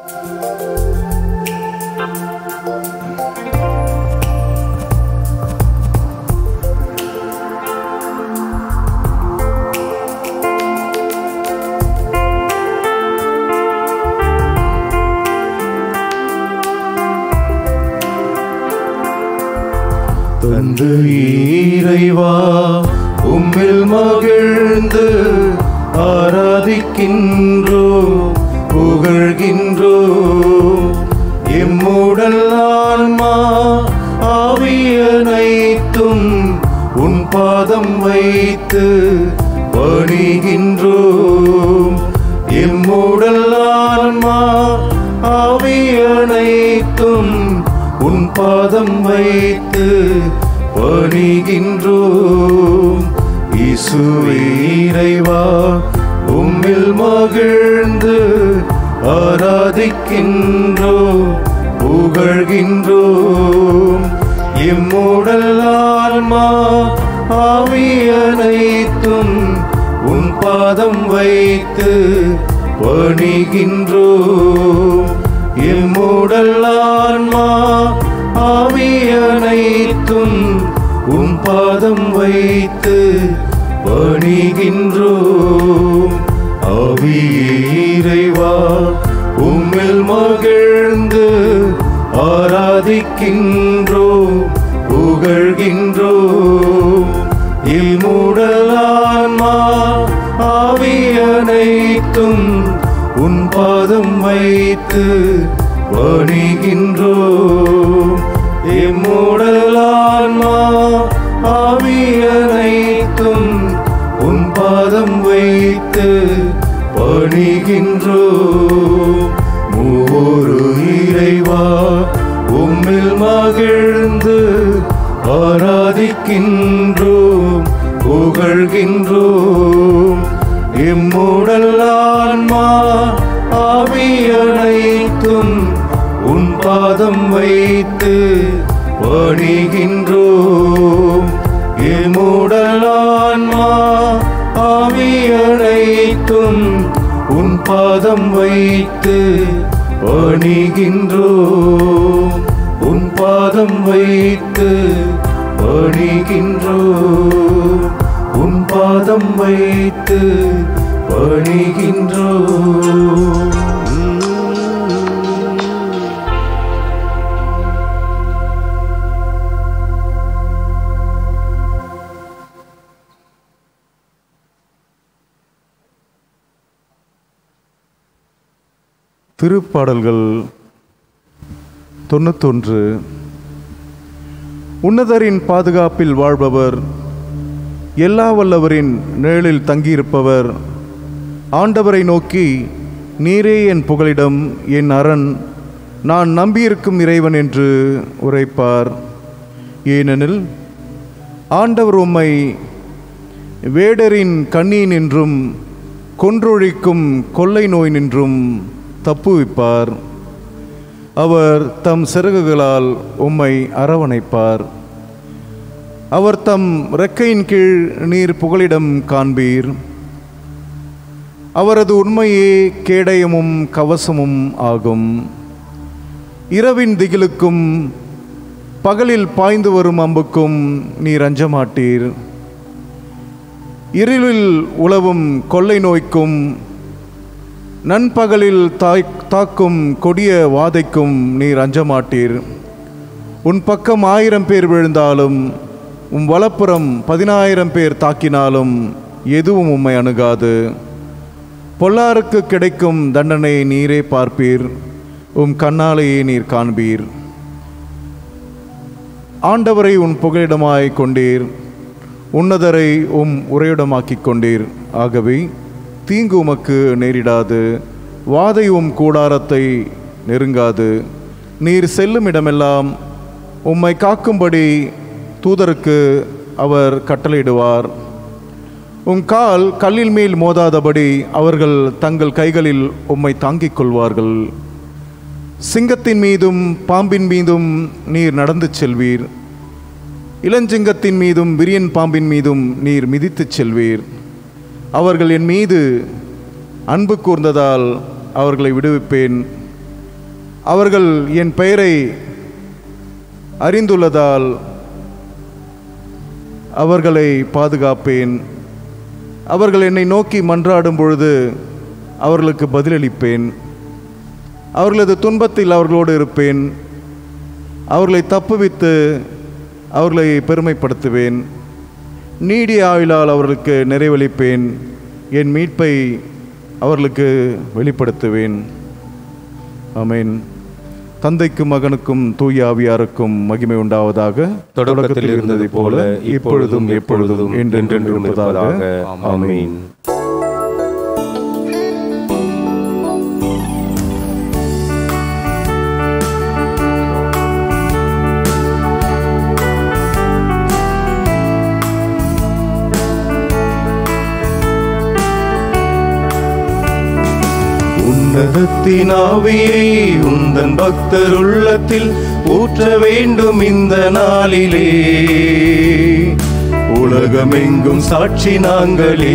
தந்து இறைவா உம்மில் மகிழ்ந்து ஆராதிக்கின்றோ புகழ்கின்றோ எம்முடல் ஆன்மா ஆவியனைத்தும் உன் பாதம் வைத்து பணிகின்றோம் எம்முடல் ஆன்மா ஆவியனைத்தும் உன் பாதம் வைத்து பணிகின்றோம் இசுவே இறைவா உம்மில் மகிழ்ந்து ஆராதிக்கின்றோம் புகழ்கின்றோம் எம்முடல் ஆன்மா ஆவியனைத்தும் உன் பாதம் வைத்து பணிகின்றோம் எம்முடல் ஆன்மா ஆவியனைத்தும் உன் பாதம் வைத்து பணிகின்றோம் ஆவியே இறைவா உம்மில் மகிழ்ந்து ஆராதிக்கின்றோம் புகழ்கின்றோம் இம்முடலான்மா ஆவியனைத்தும் உன் பாதம் வைத்து பணிகின்றோம் இம்முடலான்மா ஆவியனைத்தும் உன் பாதம் வைத்து பணிகின்றோம் மூவொரு இறைவா உம்மில் மகிழ்ந்து ஆராதிக்கின்றோம் புகழ்கின்றோம் இம்முடல் ஆன்மா ஆவியனைத்தும் உன் பாதம் வைத்து பணிகின்றோம் இம்முடல் ஆன்மா ஆவியனைத்தும் உன் பாதம் வைத்து பணிகின்றோம் உன் பாதம் வைத்து பணிகின்றோம் உன் பாதம் வைத்து பணிகின்றோம் திருப்பாடல்கள் தொண்ணூத்தொன்று உன்னதரின் பாதுகாப்பில் வாழ்பவர் எல்லா வல்லவரின் நிழலில் தங்கியிருப்பவர் ஆண்டவரை நோக்கி நீரே என் புகலிடம் என் அரண் நான் நம்பியிருக்கும் இறைவன் என்று உரைப்பார் ஏனெனில் ஆண்டவர் உம்மை வேடரின் கண்ணீன் என்றும் கொன்றொழிக்கும் கொள்ளை நோய் நின்றும் தப்புவிப்பார் அவர் தம் சிறகுகளால் உம்மை அரவணைப்பார் அவர் தம் ரெக்கையின் கீழ் நீர் புகலிடம் காண்பீர் அவரது உண்மையே கேடயமும் கவசமும் ஆகும் இரவின் திகிலுக்கும் பகலில் பாய்ந்து வரும் அம்புக்கும் நீர் அஞ்சமாட்டீர் இருளில் உலவும் கொள்ளை நோய்க்கும் நண்பகலில் தாய் தாக்கும் கொடிய வாதைக்கும் நீர் அஞ்சமாட்டீர் உன் பக்கம் ஆயிரம் பேர் விழுந்தாலும் உம் வலப்புறம் பதினாயிரம் பேர் தாக்கினாலும் எதுவும் உம்மை அணுகாது பொல்லாருக்கு கிடைக்கும் தண்டனை நீரே பார்ப்பீர் உம் கண்ணாலேயே நீர் காண்பீர் ஆண்டவரை உன் புகலிடமாய் கொண்டீர் உன்னதரை உம் உறையிடமாக்கிக் கொண்டீர் ஆகவே தீங்கு உமக்கு நேரிடாது வாதை உம் கூடாரத்தை நெருங்காது நீர் செல்லும் இடமெல்லாம் உம்மை காக்கும்படி தூதருக்கு அவர் கட்டளையிடுவார் உம் கால் கல்லில் மேல் மோதாதபடி அவர்கள் தங்கள் கைகளில் உம்மை தாங்கிக் கொள்வார்கள் சிங்கத்தின் மீதும் பாம்பின் மீதும் நீர் நடந்து செல்வீர் இளஞ்சிங்கத்தின் மீதும் விரியன் பாம்பின் மீதும் நீர் மிதித்துச் செல்வீர் அவர்கள் என் மீது அன்பு கூர்ந்ததால் அவர்களை விடுவிப்பேன் அவர்கள் என் பெயரை அறிந்துள்ளதால் அவர்களை பாதுகாப்பேன் அவர்கள் என்னை நோக்கி மன்றாடும் பொழுது அவர்களுக்கு பதிலளிப்பேன் அவர்களது துன்பத்தில் அவர்களோடு இருப்பேன் அவர்களை தப்புவித்து அவர்களை பெருமைப்படுத்துவேன் நீடிய ஆயுளால் அவர்களுக்கு நிறைவளிப்பேன் என் மீட்பை அவர்களுக்கு வெளிப்படுத்துவேன் ஆமென் தந்தைக்கும் மகனுக்கும் தூய ஆவியாருக்கும் மகிமை உண்டாவதாக தொடக்கத்தில் இருந்ததை போல இப்பொழுதும் எப்பொழுதும் என்றென்றும் இருப்பதாக ஆமென் உன்னதத்தின் ஆவியை உந்தன் பக்தர் உள்ளத்தில் ஊற்ற வேண்டும் இந்த நாளிலே உலகமெங்கும் சாட்சி நாங்களே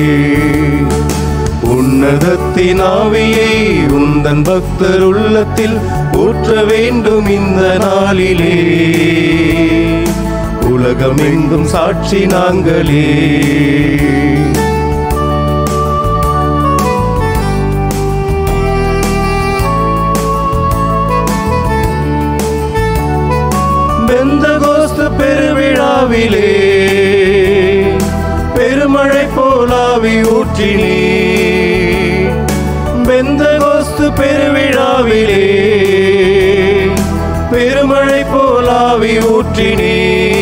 உன்னதத்தின் ஆவியை உந்தன் பக்தர் உள்ளத்தில் ஊற்ற வேண்டும் இந்த நாளிலே உலகமெங்கும் சாட்சி நாங்களே பெந்தகோஸ்து பெருவிழாவிலே பெருமழை போலாவி ஊற்றினே பெந்தகோஸ்து பெருவிழாவிலே பெருமழை போலாவி ஊற்றினே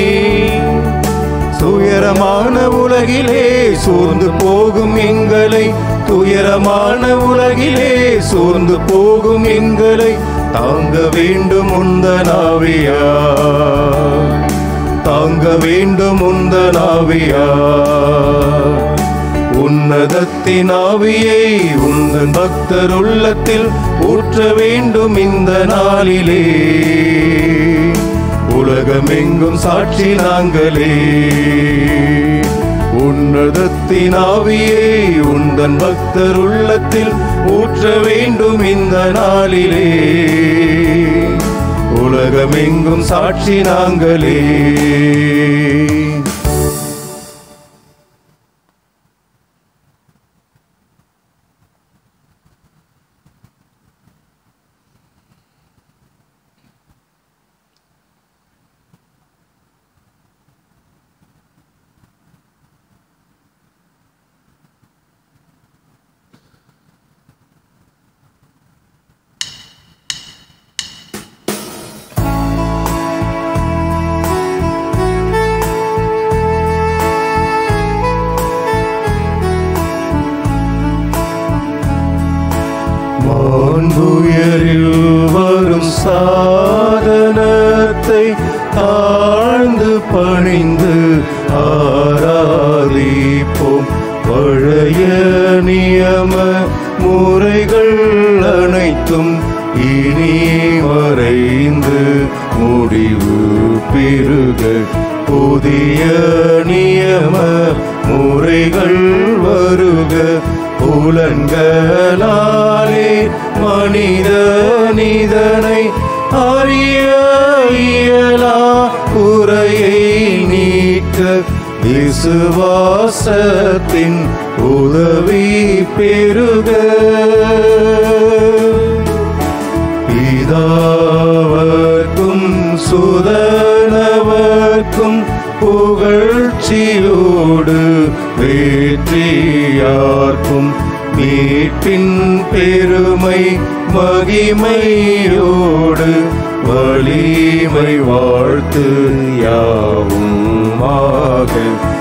துயரமான உலகிலே சோர்ந்து போகும் எங்களை துயரமான உலகிலே சோர்ந்து போகும் எங்களை தாங்க வேண்டும் உந்த நாவியா தாங்க வேண்டும் உந்த நாவியா உன்னதத்தின் ஆவியை உந்தன் பக்தர் உள்ளத்தில் ஊற்ற வேண்டும் இந்த நாளிலே உலகமெங்கும் சாட்சி நாங்களே உன்னதத்தின் ஆவியை உந்தன் பக்தர் உள்ளத்தில் ஊற்ற வேண்டும் இந்த நாளிலே உலகமெங்கும் சாட்சி நாங்களே மாண்புயரில் வரும் சாதனத்தை தாழ்ந்து பணிந்து ஆராதிப்போம் பழைய நியம முறைகள் அனைத்தும் இனி மறைந்து முடிவு பெருக புதிய நியம முறைகள் வருக புலன்களாலே மனித நிதனை அறிய இயலா குறையை நீக்க விசுவாசத்தின் உதவி பெருக பிதாவர்க்கும் சுதனவர்க்கும் புகழ்ச்சியோடு வேற்றியார்க்கும் மீட்பின் பெருமை மகிமையோடு வலிமை வாழ்த்து யாவுமாக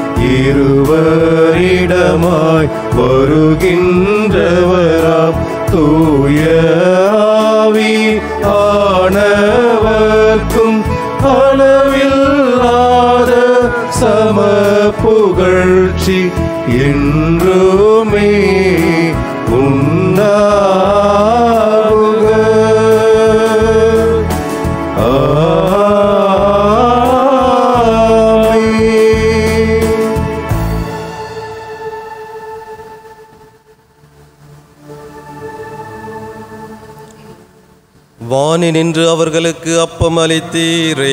இருவரிடமாய் வருகின்றவராம் தூய ஆவி ஆனவர்க்கும் அளவில்லாத சம புகழ்ச்சி என்றுமே உண்டாகுக ஆமென். வானி நின்று அவர்களுக்கு அப்பம் அளித்தீரே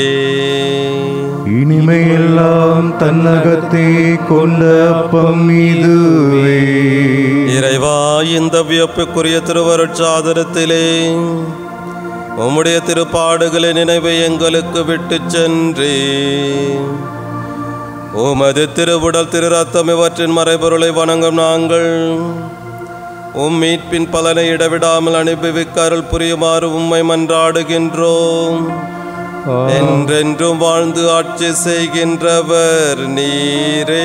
இனிமையெல்லாம் தன்னகத்தே கொண்ட அப்பம் இதுவே இறைவா இந்த வியப்புக்குரிய திருவருட்சாதனத்திலே உம்முடைய திருப்பாடுகளின் நினைவை எங்களுக்கு விட்டுச் சென்றே உமது திருவுடல் திரு ரத்தம் இவற்றின் மறைபொருளை வணங்கும் நாங்கள் உம் மீட்பின் பலனை இடவிடாமல் அனுபவிக்க அருள் புரியுமாறு உம்மை மன்றாடுகின்றோம் என்றென்றும் வாழ்ந்து ஆட்சி செய்கின்றவர் நீரே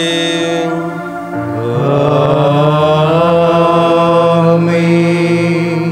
ஆமென்.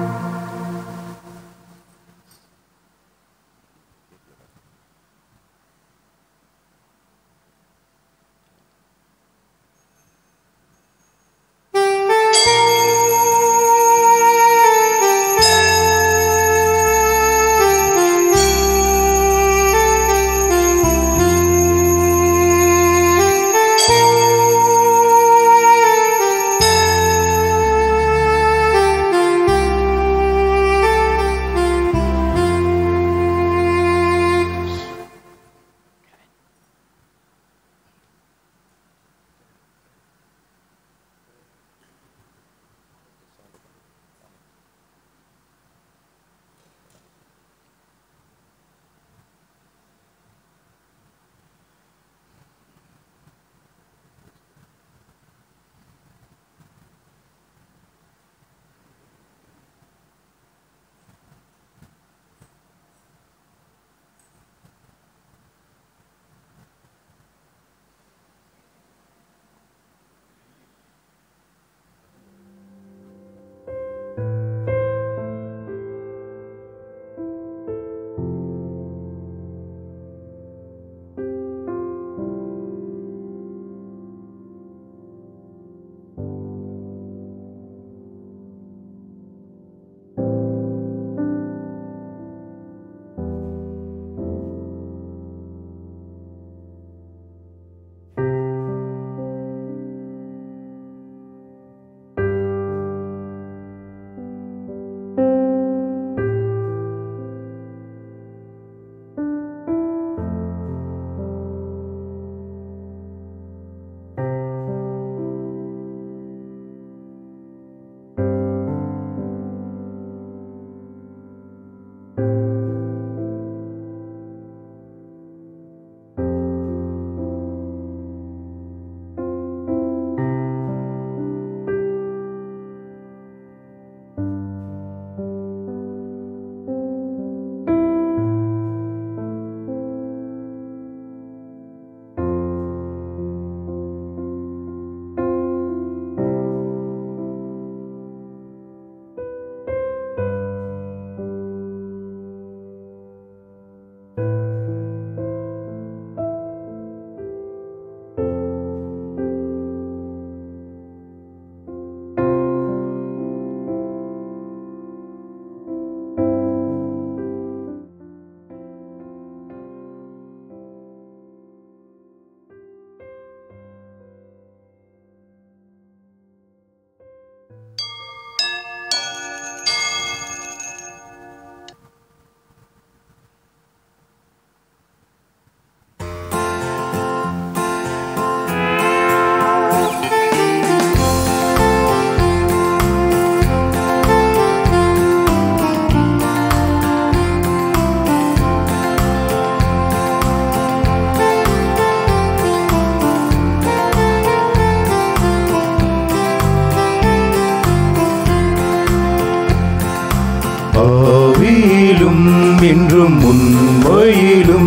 ஆவியிலும் இன்றும் உண்மையிலும்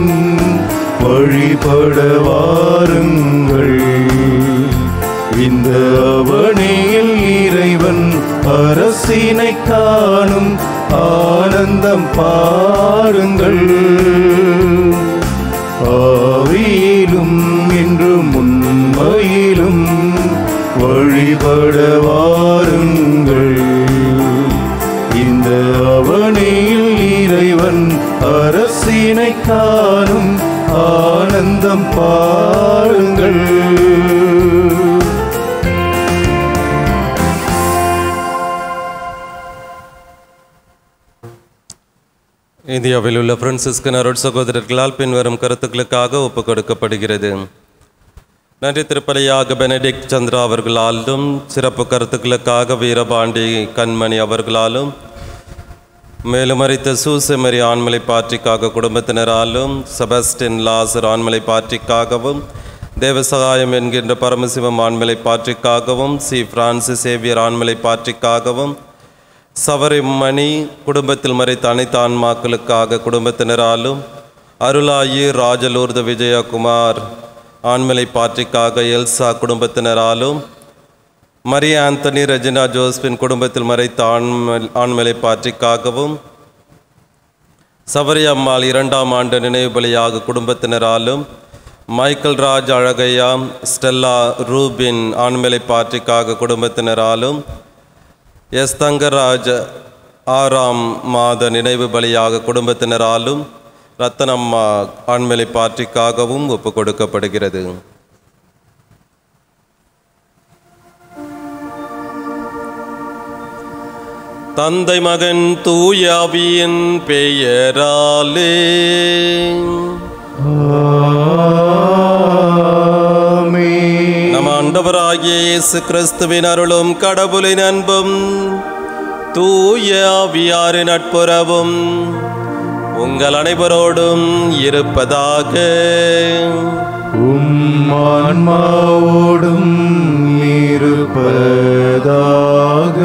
வழிபட வாருங்கள் இந்த அவனியில் இறைவன் அரசினை காணும் ஆனந்தம் பாருங்கள் ஆவியிலும் இன்றும் உண்மையிலும் வழிபட வாருங்கள் இந்த அவனியில் இறைவன் அரசினை காணும் ஆனந்தம் பாருங்கள் இந்தியாவில் உள்ள பிரான்சிஸ்கன் அருட் சகோதரர்களால் பின்வரும் கருத்துக்களுக்காக ஒப்புக் கொடுக்கப்படுகிறது நன்றி திருப்பலியாக பெனடிக்ட் சந்திரா அவர்களாலும் சிறப்பு கருத்துக்களுக்காக வீரபாண்டி கண்மணி அவர்களாலும் மேலும் அறித்த சூசெமரி ஆண்மலை பாற்றிக்காக குடும்பத்தினராலும் செபஸ்டின் லாசர் ஆண்மலை பாற்றிக்காகவும் தேவசகாயம் என்கின்ற பரமசிவம் ஆண்மலை பாற்றிக்காகவும் சி பிரான்சிஸ் சேவியர் ஆண்மலை பாற்றிக்காகவும் சவரிமணி குடும்பத்தில் மறைத்த அனைத்து ஆன்மாக்களுக்காக குடும்பத்தினராலும் அருளாயி ராஜலூர்த விஜயகுமார் ஆண்மலை பாற்றிக்காக எல்சா குடும்பத்தினராலும் மரிய ஆந்தனி ரெஜினா ஜோஸ்பின் குடும்பத்தில் மறைத்த ஆண்மல் ஆண்மலை பாற்றிக்காகவும் சபரி அம்மாள் இரண்டாம் ஆண்டு நினைவு பலியாக குடும்பத்தினராலும் Michael Raj Alagaiah Stella Rubin ஆண்மலை பாற்றிக்காக குடும்பத்தினராலும் எஸ் தங்கராஜ் ஆறாம் மாத நினைவு பலியாக குடும்பத்தினராலும் ரத்தனம்மா ஆண்மலை பாற்றிக்காகவும் ஒப்பு கொடுக்கப்படுகிறது தந்தை மகன் தூயாவியின் பெயராலே நம் ஆண்டவராகிய இயேசு கிறிஸ்துவின் அருளும் கடவுளின் அன்பும் தூய ஆவியாரின் நட்புறவும் உங்கள் அனைவரோடும் இருப்பதாக உம் ஆன்மாவோடும் இருப்பதாக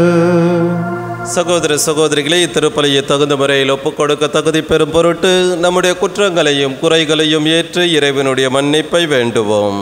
சகோதர சகோதரிகளே இத்திருப்பலியை தகுந்த முறையில் ஒப்புக் கொடுக்க தகுதி பெறும் பொருட்டு நம்முடைய குற்றங்களையும் குறைகளையும் ஏற்று இறைவனுடைய மன்னிப்பை வேண்டுவோம்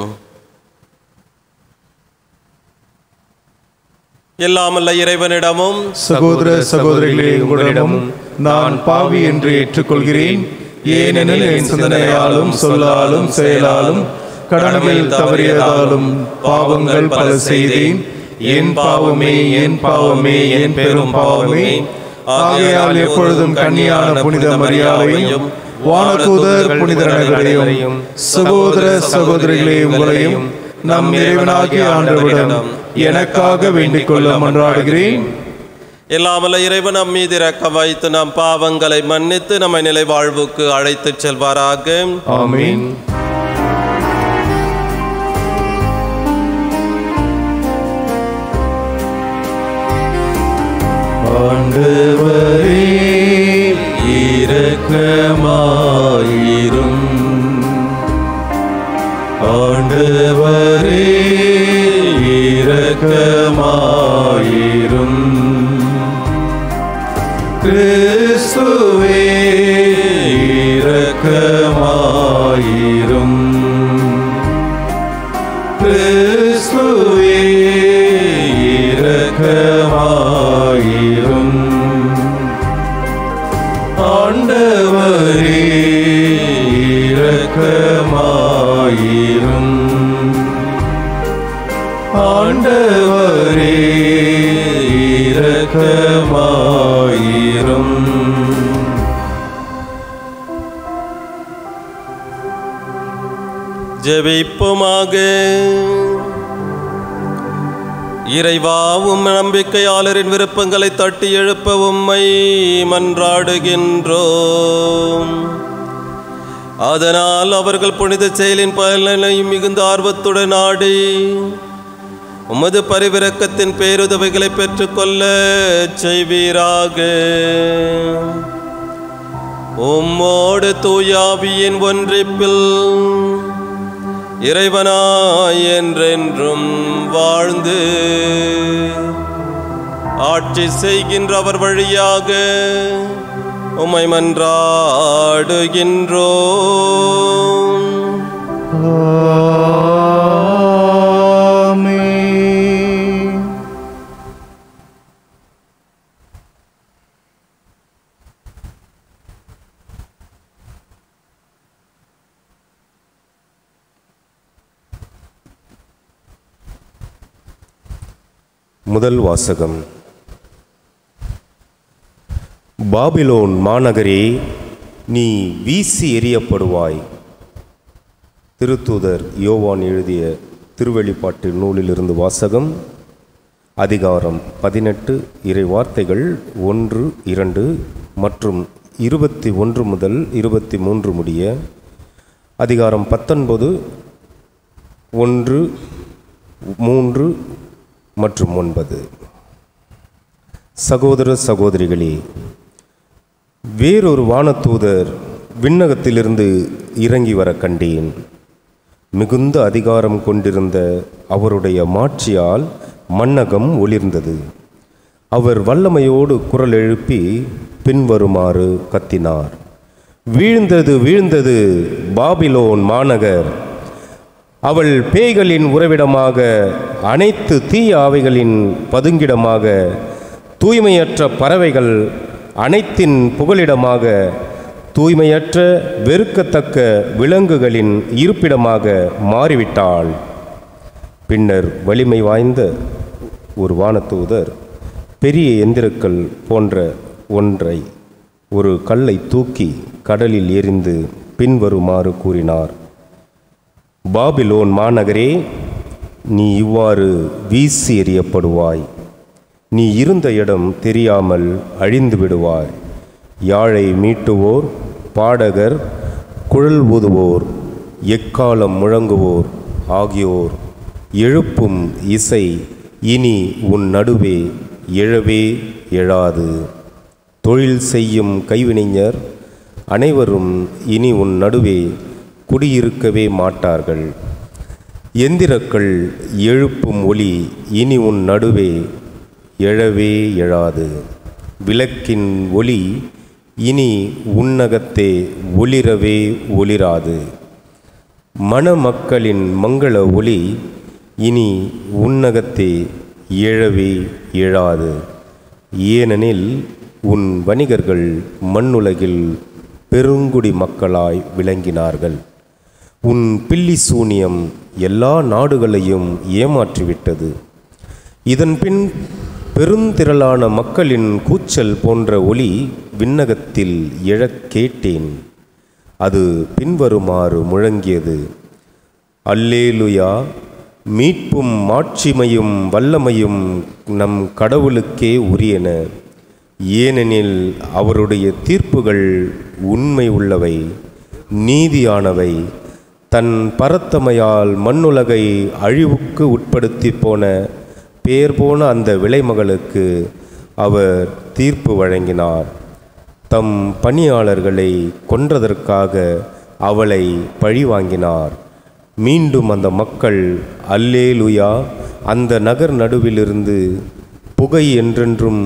எல்லாமல்ல இறைவனிடமும் சகோதர சகோதரிகளே உங்களிடம் நான் பாவி என்று ஏற்றுக்கொள்கிறேன் ஏனெனில் என் சிந்தனையாலும் சொல்லாலும் செயலாலும் கடமையில் தவறியதாலும் பாவங்கள் பல செய்தேன் என் பாவமே என் பாவமே என் பெரும் பாவமே ஆகையால் எப்பொழுதும் கன்னியான புனித மரியாதையும் வானதூதர் புனித நகரையும் சகோதர சகோதரிகளே உங்களையும் நம் இறைவனாகிய ஆண்டவரிடம் எனக்காக வேண்டிக் கொள்ள மன்றாடுகிறேன் எல்லாமல்ல இறைவன் நம் மீது இறக்க வைத்து நம் பாவங்களை மன்னித்து நம்மை நிலை வாழ்வுக்கு அழைத்துச் செல்வாராக ஆமென் ஆண்டவரே இரக்கமாயிரும் ஆண்டவரே இரக்கமாயிரும் கிறிஸ்துவே இரக்கமாயிரும் கிறிஸ்துவே இரக்கமாயிரும் ஆண்டவரே இரக்கமாயிரும் ஆண்டவரே இரக்கமாயிரும் ஜெபிப்புமாக இறைவா உம் நம்பிக்கையாளரின் விருப்பங்களை தட்டி எழுப்ப உம்மை மன்றாடுகின்றோம் அதனால் அவர்கள் புனித செயலின் பலனை மிகுந்த ஆர்வத்துடன் நாடி உமது பரிவிரக்கத்தின் பேருதவிகளை பெற்றுக்கொள்ள செய்வீராக உம்மோடு தூயாவியின் ஒன்றிப்பில் இறைவனாய் என்றென்றும் வாழ்ந்து ஆட்சி செய்கின்றவர் வழியாக உம்மை மன்றாடுகின்றோம் ஆமென் முதல் வாசகம் பாபிலோன் மாநகரே நீ வீசி எறியப்படுவாய் திருத்தூதர் யோவான் எழுதிய திருவெளிப்பாட்டு நூலிலிருந்து வாசகம் அதிகாரம் பதினெட்டு இறை வார்த்தைகள் ஒன்று இரண்டு மற்றும் இருபத்தி ஒன்று முதல் இருபத்தி மூன்று முடிய அதிகாரம் பத்தொன்பது ஒன்று மூன்று மற்றும் ஒன்பது சகோதர சகோதரிகளே வேறொரு வானதூதர் விண்ணகத்திலிருந்து இறங்கி வர கண்டேன் மிகுந்த அதிகாரம் கொண்டிருந்த அவருடைய மாட்சியால் மன்னகம் ஒளிர்ந்தது அவர் வல்லமையோடு குரல் எழுப்பி பின்வருமாறு கத்தினார் வீழ்ந்தது வீழ்ந்தது பாபிலோன் மாநகர் அவள் பேய்களின் உறவிடமாக அனைத்து தீய ஆவைகளின் பதுங்கிடமாக தூய்மையற்ற பறவைகள் அனைத்தின் புகலிடமாக தூய்மையற்ற வெறுக்கத்தக்க விலங்குகளின் இருப்பிடமாக மாறிவிட்டாள் பின்னர் வலிமை வாய்ந்த ஒரு வானதூதர் பெரிய எந்திரக்கல் போன்ற ஒன்றை ஒரு கல்லை தூக்கி கடலில் எறிந்து பின்வருமாறு கூறினார் பாபிலோன் மாநகரே நீ இவ்வாறு வீசி எறியப்படுவாய் நீ இருந்த இடம் தெரியாமல் அழிந்து விடுவாய் யாழை மீட்டுவோர் பாடகர் குழல் ஊதுவோர் எக்காலம் முழங்குவோர் ஆகியோர் எழுப்பும் இசை இனி உன் நடுவே எழவே எழாது தொழில் செய்யும் கைவினைஞர் அனைவரும் இனி உன் நடுவே குடியிருக்கவே மாட்டார்கள் எந்திரக்கள் எழுப்பும் ஒளி இனி உன் நடுவே எழவே எழாது விளக்கின் ஒளி இனி உன்னகத்தே ஒளிரவே ஒளிராது மணமக்களின் மங்கள ஒளி இனி உன்னகத்தே எழவே எழாது ஏனெனில் உன் வணிகர்கள் மண்ணுலகில் பெருங்குடி மக்களாய் விளங்கினார்கள் உன் பில்லி சூனியம் எல்லா நாடுகளையும் ஏமாற்றிவிட்டது இதன்பின் பெருந்திரளான மக்களின் கூச்சல் போன்ற ஒளி விண்ணகத்தில் எழக் கேட்டேன் அது பின்வருமாறு முழங்கியது அல்லேலுயா மீட்பும் மாட்சிமையும் வல்லமையும் நம் கடவுளுக்கே உரியன ஏனெனில் அவருடைய தீர்ப்புகள் உண்மை உள்ளவை நீதியானவை தன் பரத்தமையால் மண்ணுலகை அழிவுக்கு உட்படுத்தி போன பேர் போன அந்த விலைமகளுக்கு அவர் தீர்ப்பு வழங்கினார் தம் பணியாளர்களை கொன்றதற்காக அவளை பழிவாங்கினார் மீண்டும் அந்த மக்கள் அல்லேலுயா அந்த நகர் நடுவிலிருந்து புகை என்றென்றும்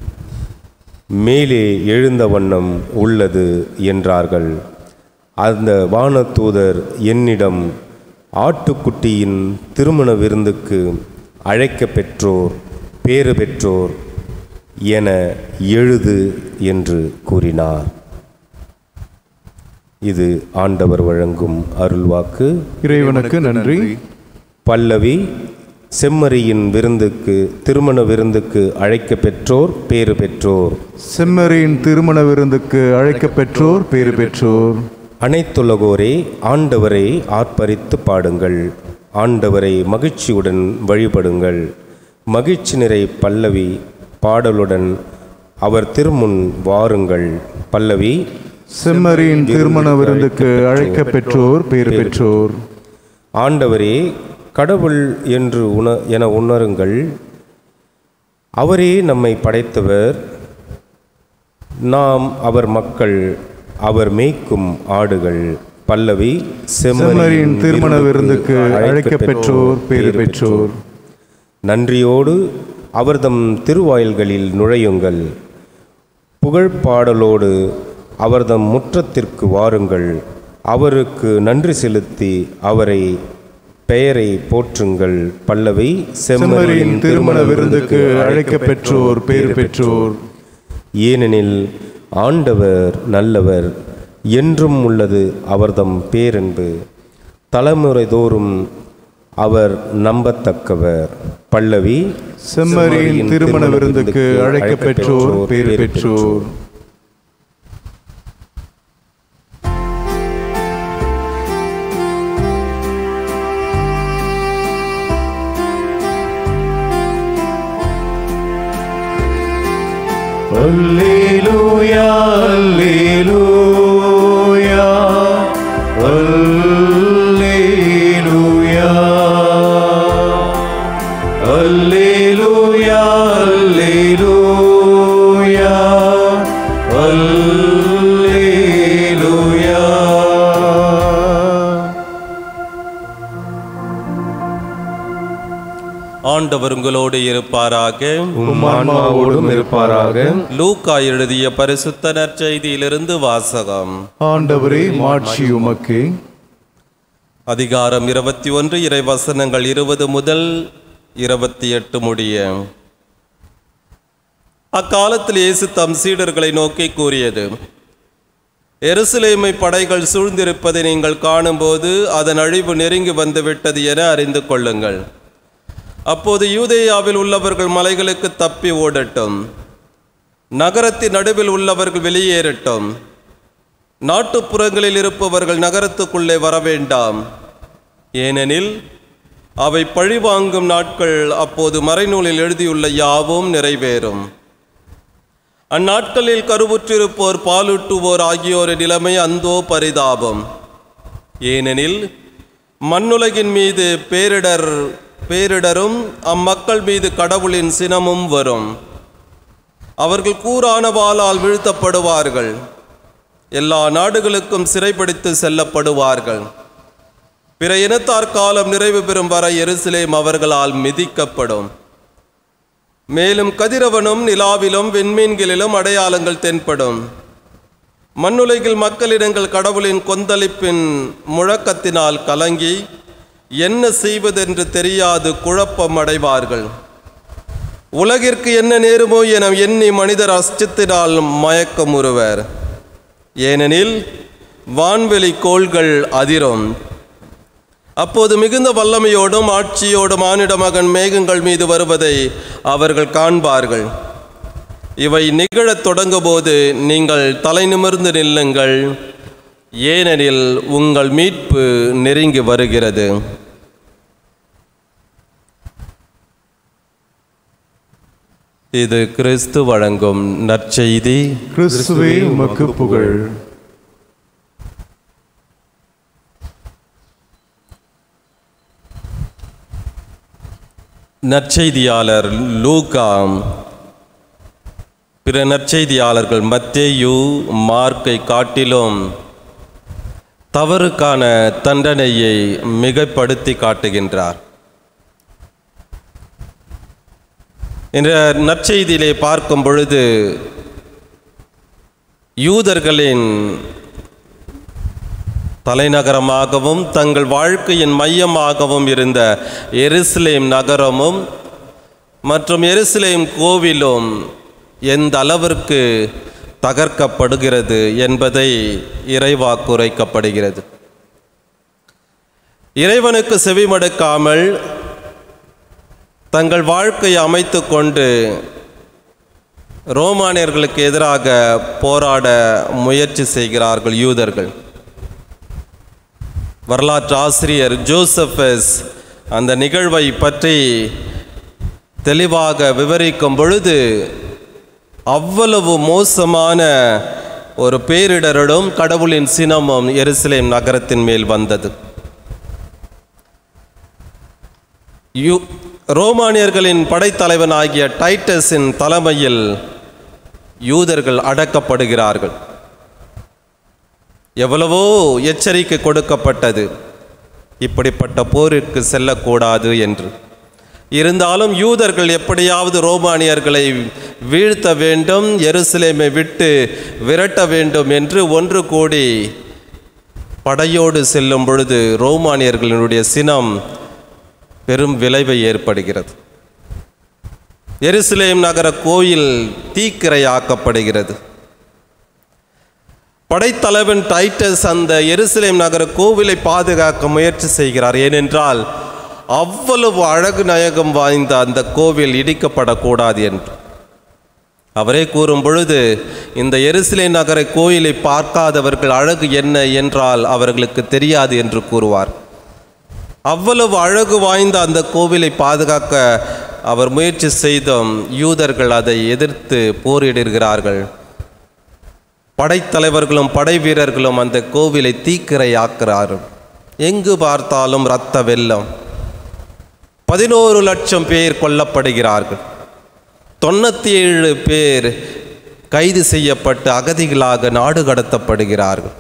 மேலே எழுந்த வண்ணம் உள்ளது என்றார்கள் அந்த வானதூதர் என்னிடம் ஆட்டுக்குட்டியின் திருமண விருந்துக்கு அழைக்க பெற்றோர் பேறு பெற்றோர் என எழுது என்று கூறினார் இது ஆண்டவர் வழங்கும் அருள்வாக்கு இறைவனுக்கு நன்றி பல்லவி செம்மறியின் விருந்துக்கு திருமண விருந்துக்கு அழைக்க பெற்றோர் பேறு பெற்றோர் செம்மறியின் திருமண விருந்துக்கு அழைக்க பெற்றோர் பேறு பெற்றோர் அனைத்துலகோரே ஆண்டவரை ஆர்ப்பரித்து பாடுங்கள் ஆண்டவரை மகிழ்ச்சியுடன் வழிபடுங்கள் மகிழ்ச்சி நிறை பல்லவி பாடலுடன் அவர் திருமுன் வாருங்கள் பல்லவி செம்மறியின் திருமண விருந்துக்கு அழைக்க பெற்றோர் பேறு பெற்றோர் ஆண்டவரே கடவுள் என்று உண என உணருங்கள் அவரே நம்மை படைத்தவர் நாம் அவர் மக்கள் அவர் மேய்க்கும் ஆடுகள் பல்லவி செம்மறியின் திருமண விருந்துக்கு அழைக்க பெற்றோர் பேறு பெற்றோர் நன்றியோடு அவர்தம் திருவாயில்களில் நுழையுங்கள் புகழ்பாடலோடு அவர்தம் முற்றத்திற்கு வாருங்கள் அவருக்கு நன்றி செலுத்தி அவரை பெயரை போற்றுங்கள் பல்லவி செம்மறியின் திருமண விருந்துக்கு அழைக்க பெற்றோர் பேறு பெற்றோர் ஏனெனில் ஆண்டவர் நல்லவர் என்றும் உள்ளது அவர்தம் பேரன்பு தலைமுறை தோறும் அவர் நம்பத்தக்கவர் பல்லவி செம்மறியின் திருமண விருந்துக்கு அழைக்க பெற்றோர் பேறு பெற்றோர் அல்லேலூயா அல்லேலூயா அல்லேலூயா அல்லேலூயா ஆண்டவர் உங்களோடு இருப்பாராக உம் ஆன்மாவோடும் இருப்பாராக லூக்கா எழுதிய பரிசுத்த நற்செய்தியிலிருந்து வாசகம் ஆண்டவரே மாட்சி உமக்கு அதிகாரம் இருபத்தி ஒன்று இறை வசனங்கள் இருபது முதல் இருபத்தி எட்டு முடிய அக்காலத்தில் இயேசு தம் சீடர்களை நோக்கி கூறியது எருசலேமை படைகள் சூழ்ந்திருப்பதை நீங்கள் காணும்போது அதன் அழிவு நெருங்கி வந்துவிட்டது என அறிந்து கொள்ளுங்கள் அப்போது யூதேயாவில் உள்ளவர்கள் மலைகளுக்கு தப்பி ஓடட்டும் நகரத்தின் நடுவில் உள்ளவர்கள் வெளியேறட்டும் நாட்டுப்புறங்களில் இருப்பவர்கள் நகரத்துக்குள்ளே வர வேண்டாம் ஏனெனில் அவை பழிவாங்கும் நாட்கள் அப்போது மறைநூலில் எழுதியுள்ள யாவும் நிறைவேறும் அந்நாட்களில் கருவுற்றிருப்போர் பாலூட்டுவோர் ஆகியோரின் நிலைமை அந்தோ பரிதாபம் ஏனெனில் மண்ணுலகின் மீது பேரிடர் பேரிடரும் அம்மக்கள் மீது கடவுளின் சினமும் வரும் அவர்கள் கூரான வாளால் வீழ்த்தப்படுவார்கள் எல்லா நாடுகளுக்கும் சிறைப்பிடித்து செல்லப்படுவார்கள் பிற இனத்தார் காலம் நிறைவு பெறும் வரை எருசலேம் அவர்களால் மிதிக்கப்படும் மேலும் கதிரவனும் நிலாவிலும் விண்மீன்களிலும் அடையாளங்கள் தென்படும் மண்ணுலகில் மக்களிடங்கள் கடவுளின் கொந்தளிப்பின் முழக்கத்தினால் கலங்கி என்ன செய்வதென்று தெரியாது குழப்பம் அடைவார்கள் உலகிற்கு என்ன நேருமோ என எண்ணி மனிதர் அச்சத்தினால் மயக்கமுறுவர் ஏனெனில் வான்வெளி கோள்கள் அதிரும் அப்போது மிகுந்த வல்லமையோடும் ஆட்சியோடும் மானிட மகன் மேகங்கள் மீது வருவதை அவர்கள் காண்பார்கள் இவை நிகழத் தொடங்கும்போது நீங்கள் தலை நிமிர்ந்து நில்லுங்கள் ஏனெனில் உங்கள் மீட்பு நெருங்கி வருகிறது இது கிறிஸ்து வழங்கும் நற்செய்தி கிறிஸ்துவே உமக்கு புகழ் நற்செய்தியாளர் லூகா பிற நற்செய்தியாளர்கள் மத்தேயு மார்க்கை காட்டிலும் தவறுக்கான தண்டனையை மிகைப்படுத்தி காட்டுகின்றார் என்ற நற்செய்தியிலே பார்க்கும் பொழுது யூதர்களின் தலைநகரமாகவும் தங்கள் வாழ்க்கையின் மையமாகவும் இருந்த எருசலேம் நகரமும் மற்றும் எருசலேம் கோவிலும் எந்த அளவிற்கு தகர்க்கப்படுகிறது என்பதை இறைவாக்குரைக்கப்படுகிறது இறைவனுக்கு செவிமடுக்காமல் தங்கள் வாழ்க்கையை அமைத்து கொண்டு ரோமானியர்களுக்கு எதிராக போராட முயற்சி செய்கிறார்கள் யூதர்கள் வரலாற்று ஆசிரியர் ஜோசப்பஸ் அந்த நிகழ்வை பற்றி தெளிவாக விவரிக்கும் பொழுது அவ்வளவு மோசமான ஒரு பேரிடரும் கடவுளின் சினமும் எருசலேம் நகரத்தின் மேல் வந்தது யூ ரோமானியர்களின் படைத்தலைவன் ஆகிய டைட்டஸின் தலைமையில் யூதர்கள் அடக்கப்படுகிறார்கள் எவ்வளவோ எச்சரிக்கை கொடுக்கப்பட்டது இப்படிப்பட்ட போரிற்கு செல்லக்கூடாது என்று இருந்தாலும் யூதர்கள் எப்படியாவது ரோமானியர்களை வீழ்த்த வேண்டும் எருசலேமை விட்டு விரட்ட வேண்டும் என்று ஒன்று கூடி படையோடு செல்லும் பொழுது ரோமானியர்களினுடைய சினம் பெரும் விளைவை ஏற்படுகிறது எருசலேம் நகர கோயில் தீக்கிரையாக்கப்படுகிறது படைத்தலைவன் டைட்டஸ் அந்த எருசலேம் நகர கோவிலை பாதுகாக்க முயற்சி செய்கிறார் ஏனென்றால் அவ்வளவு அழகு நயகம் வாய்ந்த அந்த கோவில் இடிக்கப்படக்கூடாது என்று அவரே கூறும் பொழுது இந்த எருசலே நகர கோயிலை பார்க்காதவர்கள் அழகு என்ன என்றால் அவர்களுக்கு தெரியாது என்று கூறுவார் அவ்வளவு அழகு வாய்ந்த அந்த கோவிலை பாதுகாக்க அவர் முயற்சி செய்தும் யூதர்கள் அதை எதிர்த்து போரிடுகிறார்கள் படைத்தலைவர்களும் படை வீரர்களும் அந்த கோவிலை தீக்கிரையாக்குறார்கள் எங்கு பார்த்தாலும் இரத்த வெள்ளம் பதினோரு லட்சம் பேர் கொல்லப்படுகிறார்கள் தொண்ணூற்றி ஏழு பேர் கைது செய்யப்பட்டு அகதிகளாக நாடு கடத்தப்படுகிறார்கள்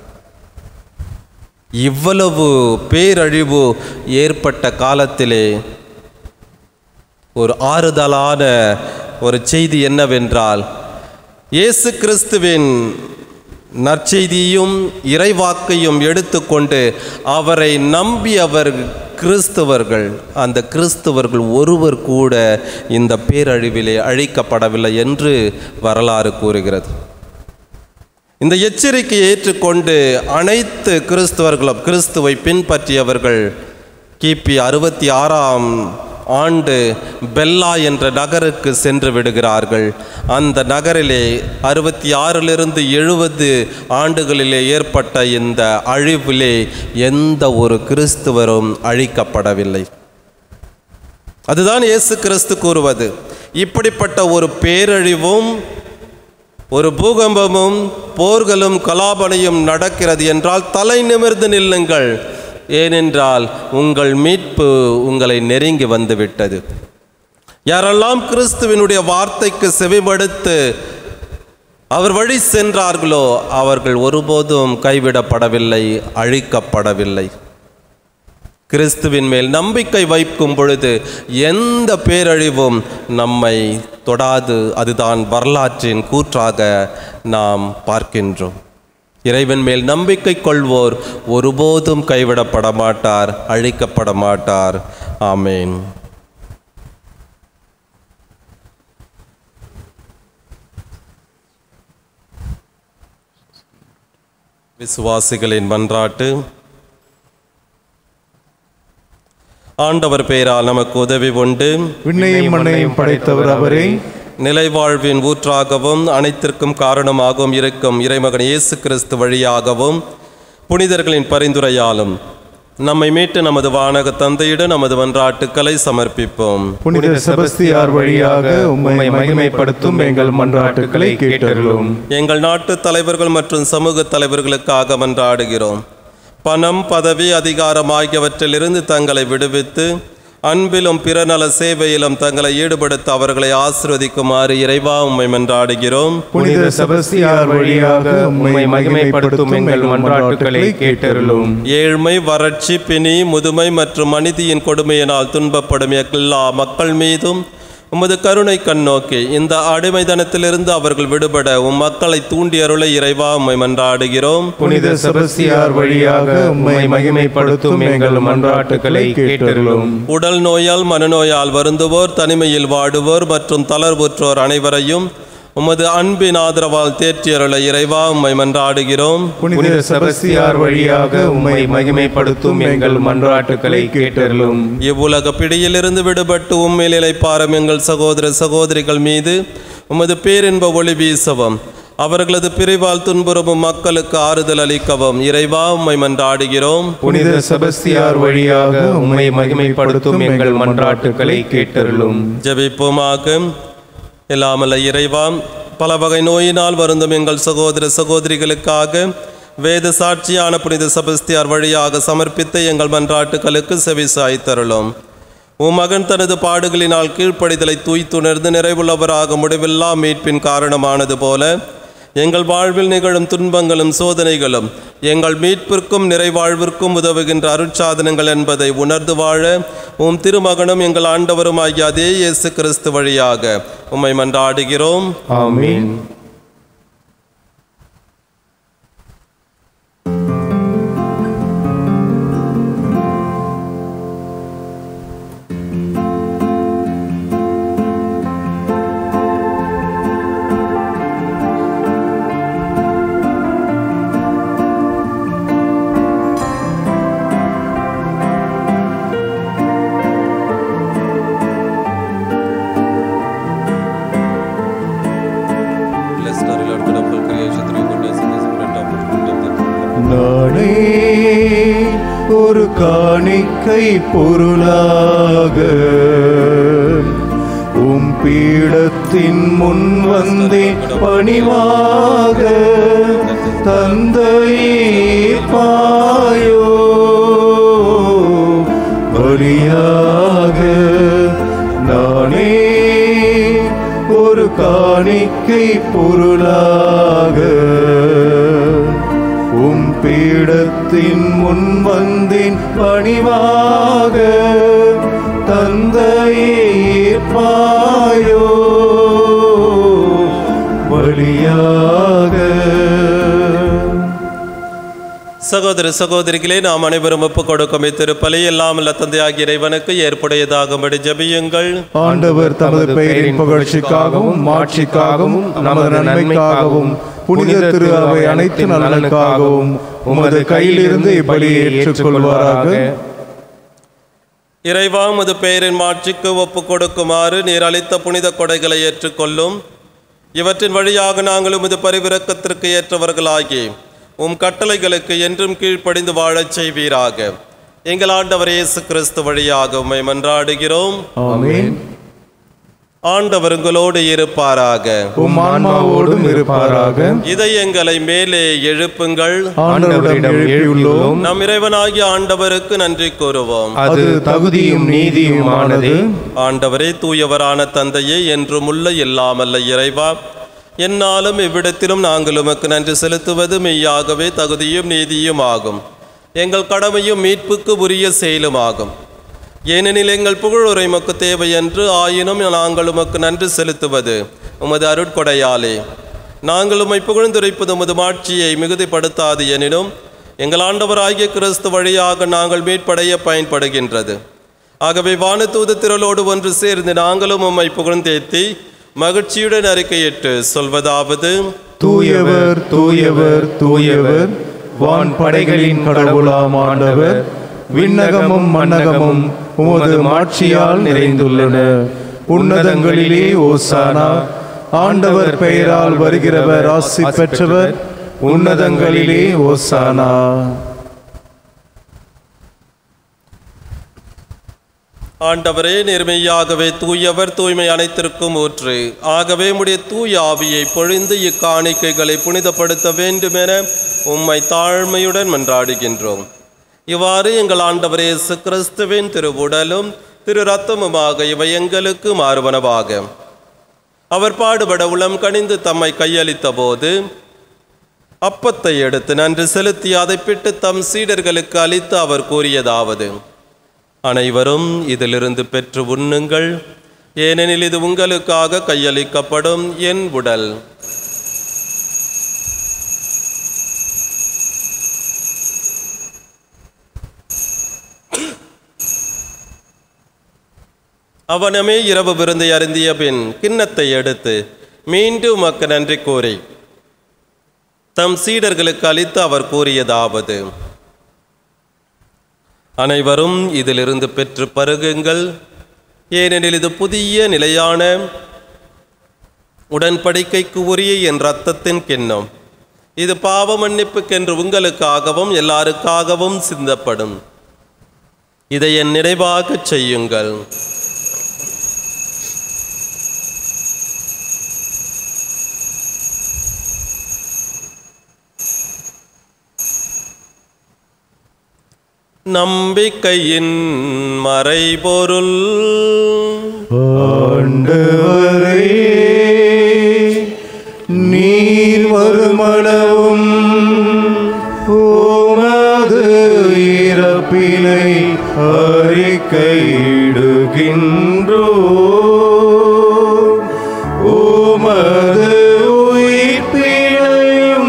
இவ்வளவு பேரழிவு ஏற்பட்ட காலத்திலே ஒரு ஆறுதலான ஒரு செய்தி என்னவென்றால் இயேசு கிறிஸ்துவின் நற்செய்தியும் இறைவாக்கையும் எடுத்துக்கொண்டு அவரை நம்பியவர் கிறிஸ்தவர்கள் அந்த கிறிஸ்தவர்கள் ஒருவர் கூட இந்த பேரழிவிலே அழிக்கப்படவில்லை என்று வரலாறு கூறுகிறது இந்த எச்சரிக்கையை ஏற்றுக்கொண்டு அனைத்து கிறிஸ்தவர்களும் கிறிஸ்துவை பின்பற்றியவர்கள் கிபி அறுபத்தி ஆறாம் ஆண்டு பெல்லா என்ற நகருக்கு சென்று விடுகிறார்கள் அந்த நகரிலே அறுபத்தி ஆறிலிருந்து எழுபது ஆண்டுகளிலே ஏற்பட்ட இந்த அழிவிலே எந்த ஒரு கிறிஸ்துவரும் அழிக்கப்படவில்லை அதுதான் இயேசு கிறிஸ்து கூறுவது இப்படிப்பட்ட ஒரு பேரழிவும் ஒரு பூகம்பமும் போர்களும் கலாபனையும் நடக்கிறது என்றால் தலை நிமிர்ந்து நில்லுங்கள் ஏனென்றால் உங்கள் மீட்பு உங்களை நெருங்கி வந்துவிட்டது யாரெல்லாம் கிறிஸ்துவினுடைய வார்த்தைக்கு செவிமடுத்து அவர் வழி சென்றார்களோ அவர்கள் ஒருபோதும் கைவிடப்படவில்லை அழிக்கப்படவில்லை கிறிஸ்துவின் மேல் நம்பிக்கை வைக்கும் பொழுது எந்த பேரழிவும் நம்மை தொடாது அதுதான் வரலாற்றின் கூற்றாக நாம் பார்க்கின்றோம் இறைவன் மேல் நம்பிக்கை கொள்வோர் ஒருபோதும் கைவிடப்பட மாட்டார் அழிக்கப்பட மாட்டார் ஆமேன் விசுவாசிகளின் மன்றாட்டு ஆண்டவர் பெயரால் நமக்கு உதவி உண்டு விண்ணையும் மண்ணையும் படைத்தவர் அவரே நிலைவாழ்வின் ஊற்றாகவும் அனைத்திற்கும் காரணமாகவும் இருக்கும் இறைமகன் இயேசு கிறிஸ்து வழியாகவும் புனிதர்களின் பரிந்துரையாலும் நம்மை மீட்டு நமது வானக தந்தையிடம் நமது மன்றாட்டுக்களை சமர்ப்பிப்போம் புனித செபஸ்தியார் வழியாக உம்மை மகிமைப்படுத்தும் எங்கள் மன்றாட்டுக்களை கேட்டருளும் எங்கள் நாட்டு தலைவர்கள் மற்றும் சமூக தலைவர்களுக்காக மன்றாடுகிறோம் பணம் பதவி அதிகாரம் ஆகியவற்றிலிருந்து தங்களை விடுவித்து அன்பிலும் பிறநல சேவையிலும் தங்களை ஈடுபடுத்த அவர்களை ஆசிர்வதிக்குமாறு இறைவா உம்மை மன்றாடுகிறோம் புனித செபஸ்தியார் வழியாக உம்மை மகிமைப்படுத்தும் எங்கள் மன்றாட்டுக்களை கேட்டருளும் ஏழ்மை வறட்சி பிணி முதுமை மற்றும் மனிதியின் கொடுமையினால் துன்பப்படும் எல்லா மக்கள் மீதும் உமது கருணை கண்ணோக்கி இந்த அடிமைதனத்திலிருந்து அவர்கள் விடுபட உம் மக்களை தூண்டி அருளை இறைவா உம்மை மன்றாடுகிறோம் புனித செபஸ்தியார் வழியாக உம்மை மகிமைப்படுத்தும் எங்கள் மன்றாட்டுக்களை கேட்டருளும் உடல் நோயால் மனநோயால் வருந்துவோர் தனிமையில் வாடுவோர் மற்றும் தளர்வுற்றோர் அனைவரையும் உமது அன்பின் ஆதரவால் தேற்றியருளை இறைவா உம்மை மன்றாடுகிறோம் புனித செபஸ்தியார் வழியாக உம்மை மகிமைப்படுத்தும் எங்கள் மன்றாட்டுக்களை கேட்டருளும் இவ்வுலக பிடியிலிருந்து விடுபட்டு உம்மில் இளைப்பாரும் எங்கள் சகோதர சகோதரிகள் மீது உமது பேரின்ப ஒளி வீசவும் அவர்களது பிரிவால் துன்புறும் மக்களுக்கு ஆறுதல் அளிக்கவும் இறைவா உம்மை மன்றாடுகிறோம் புனித செபஸ்தியார் வழியாக உம்மை மகிமைப்படுத்தும் எங்கள் மன்றாட்டுக்களை கேட்டருளும் ஜெபிப்போமாக எல்லாமல்ல இறைவா பல வகை நோயினால் வருந்தும் எங்கள் சகோதர சகோதரிகளுக்காக வேத சாட்சியான புனித சபஸ்தியார் வழியாக சமர்ப்பித்த எங்கள் மன்றாட்டுகளுக்கு செவி சாய்த்தருளும் உம் மகன் தனது பாடுகளினால் கீழ்ப்படிதலை தூய்த்துணர்ந்து நிறைவுள்ளவராக முடிவில்லா மீட்பின் காரணமானது போல எங்கள் வாழ்வில் நிகழும் துன்பங்களும் சோதனைகளும் எங்கள் மீட்பிற்கும் நிறைவாழ்விற்கும் உதவுகின்ற அருட்சாதனங்கள் என்பதை உணர்ந்து வாழ உம் திருமகனும் எங்கள் ஆண்டவரும் ஆகிய அதே இயேசு கிறிஸ்து வழியாக உம்மை மன்றாடுகிறோம் ஆமென் Blessed are you, Lord God of all creation, through your goodness and the spirit of நானே ஒரு காணிக்கை பொருளாக உம் பீடத்தின் முன் வந்தே பணிவாக தந்தையே பாயோ பலியாக நானே ஒரு காணிக்கை பொருளாக உம் பீடத்தின் முன் வந்தின் பணிவாக தந்தையே ஏற்பாயோ வழியாக சகோதர சகோதரிகளே நாம் அனைவரும் ஒப்புக் கொடுக்கும் இத்திருப்பலி எல்லாம் அல்ல தந்தையாகிய இறைவனுக்கு ஏற்புடையதாகும்படி ஜெபியுங்கள் ஆண்டவர் தமது பெயரின் புகழ்ச்சிக்காகவும் மாட்சிக்காகவும் நமது நன்மைக்காகவும் புனித திரு அவை அனைத்து நலனுக்காகவும் உமது கையிலிருந்து இப்பலியை ஏற்றுக்கொள்வாராக இறைவா உமது பெயரின் மாட்சிக்கு ஒப்புக் கொடுக்குமாறு நீர் அளித்த புனித கொடைகளை ஏற்றுக்கொள்ளும் இவற்றின் வழியாக நாங்கள் உமது பரிவிரக்கத்திற்கு ஏற்றவர்களாகி உம் கட்டளைகளுக்கு என்றும் கீழ்ப்படிந்து வாழச் செய்வீராக எங்கள் ஆண்டவர் இயேசு கிறிஸ்து வழியாக உம்மை மன்றாடுகிறோம் ஆமென் ஆண்டவர் உங்களோடு இருப்பாராக உம் ஆன்மாவோடும் இருப்பாராக இதயங்களை மேலே எழுப்புங்கள் ஆண்டவரிடம் எழுப்பியுள்ளோம் நம் இறைவனாகிய ஆண்டவருக்கு நன்றி கூறுவோம் அது தகுதியும் நீதியுமானது ஆண்டவரே தூயவரான தந்தையே என்றும் உள்ள இல்லாமல்ல இறைவா என்னாலும் இவ்விடத்திலும் நாங்கள் உமக்கு நன்றி செலுத்துவது மெய்யாகவே தகுதியும் நீதியும் ஆகும் எங்கள் கடமையும் மீட்புக்கு உரிய செயலுமாகும் ஏனெனில் எங்கள் புகழுரை உமக்கு தேவை என்று ஆயினும் நாங்கள் உமக்கு நன்றி செலுத்துவது உமது அருட்கொடையாலே நாங்கள் உம்மை புகழ்ந்துரைப்பது உமது மாட்சியை மிகுதிப்படுத்தாது எனினும் எங்கள் ஆண்டவராகிய கிறிஸ்து வழியாக நாங்கள் மீட்படைய பயன்படுகின்றது ஆகவே வானதூத திரளோடு ஒன்று சேர்ந்து நாங்களும் உம்மை புகழ்ந்தேத்தி மகிழ்ச்சியுடன் அறிக்கையிட்டு சொல்வதாவது தூயவர் தூயவர் தூயவர் வான் படைகளின் கடவுளாம் ஆண்டவர் விண்ணகமும் மண்ணகமும் உமது மாட்சியால் நிறைந்துள்ளன உன்னதங்களிலே ஓசானா ஆண்டவர் பெயரால் வருகிறவர் ஆசி பெற்றவர் உன்னதங்களிலே ஓசானா ஆண்டவரே நேர்மையாகவே தூயவர் தூய்மை அனைத்திற்கும் ஊற்று ஆகவே உம்முடைய தூய ஆவியை பொழிந்து இக்காணிக்கைகளை புனிதப்படுத்த வேண்டுமென உம்மை தாழ்மையுடன் மன்றாடுகின்றோம் இவ்வாறு எங்கள் ஆண்டவர் இயேசு கிறிஸ்துவின் திரு உடலும் திரு ரத்தமுமாக இவை எங்களுக்கு மாறுவனவாக அவர் பாடுபட உளம் கனிந்து தம்மை கையளித்த போது அப்பத்தை எடுத்து நன்றி செலுத்தி அதை பிட்டு தம் சீடர்களுக்கு அளித்து அவர் கூறியதாவது அனைவரும் இதிலிருந்து பெற்று உண்ணுங்கள் ஏனெனில் இது உங்களுக்காக கையளிக்கப்படும் என் உடல் அவனமே இரவு விருந்தை அருந்திய பின் கிண்ணத்தை எடுத்து மீண்டும் உமக்கு நன்றி கூறி தம் சீடர்களுக்கு அளித்து அவர் கூறியதாவது அனைவரும் இதிலிருந்து பெற்று பருகுங்கள் ஏனெனில் இது புதிய நிலையான உடன்படிக்கைக்கு உரிய என் ரத்தத்தின் கிண்ணம் இது பாவ மன்னிப்புக்கென்று உங்களுக்காகவும் எல்லாருக்காகவும் சிந்தப்படும் இதை என் நினைவாகச் செய்யுங்கள் நம்பிக்கையின் மறைபொருள் ஆண்டவரே நீர் வருமளவும் உமது இறப்பினை அறிக்கையிடுகின்றோ உமது உயிர்ப்பினையும்